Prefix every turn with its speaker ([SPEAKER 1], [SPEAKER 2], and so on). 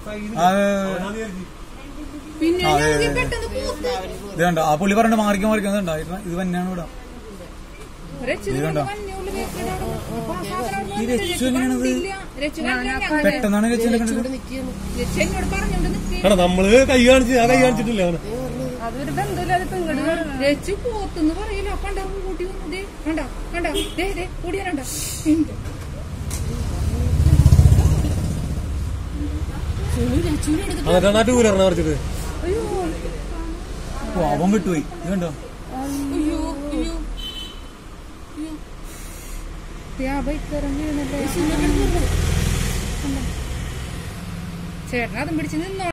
[SPEAKER 1] ആ,
[SPEAKER 2] പിന്നെ
[SPEAKER 1] ആ,
[SPEAKER 2] ഞാൻ
[SPEAKER 1] അതെ, അതെ.
[SPEAKER 2] പെട്ടെന്ന് കൂത്ത്
[SPEAKER 1] ഇത് കണ്ടോ ആ പുള്ളി പറഞ്ഞിട്ട് മാറിക്കാൻ മാറിക്കാൻ ഇതുണ്ടോ ഇത് ഇത് തന്നെയാണ് ഇവിടെ
[SPEAKER 2] രച്ചിത്
[SPEAKER 1] ഇത് കണ്ടോ?
[SPEAKER 2] മഞ്ഞുള്ളിൽ നിൽക്കണ അവിടെ. അപ്പൊ ആ സാധനം അവിടെ
[SPEAKER 1] ഈ
[SPEAKER 2] വന്നിട്ട്
[SPEAKER 1] രച്ചു എങ്ങനെയാണത്?
[SPEAKER 2] കണ്ടില്ല. രച്ചു കണ്ടില്ല. ഞാൻ
[SPEAKER 1] പെട്ടെന്നാണ് രച്ചിന്റെ കണ്ടത്
[SPEAKER 2] രച്ചു എന്നോട് പറഞ്ഞോണ്ട് നിൽക്കുക
[SPEAKER 3] കാരണം നമ്മള് കൈ കാണിച്ച് ആ കൈ കാണിച്ചിട്ടില്ല അവന്
[SPEAKER 2] അതൊരു ബന്ധമില്ലാതെ ഇപ്പൊ ഇങ്ങോട്ട് രച്ചു പോത്തെന്ന് പറയില്ല കണ്ട കൂട്ടി വന്നു ദേ കണ്ട കണ്ട ദേ ദേ കൂടിയ കണ്ട എന്റെ
[SPEAKER 3] എന്നിട്ടാണ് ആ ടൂ വീലറിനെ മറിച്ചിട്ട്
[SPEAKER 2] അയ്യോ
[SPEAKER 1] ഓ അവൻ വിട്ടുപോയി ഇത് കണ്ടോ
[SPEAKER 2] അയ്യോ അയ്യോ അയ്യോ ദേ ആ ബൈക്കാരൻ വീഴുന്നല്ലേ ചേട്ടൻ അതും പിടിച്ച് നിന്നോ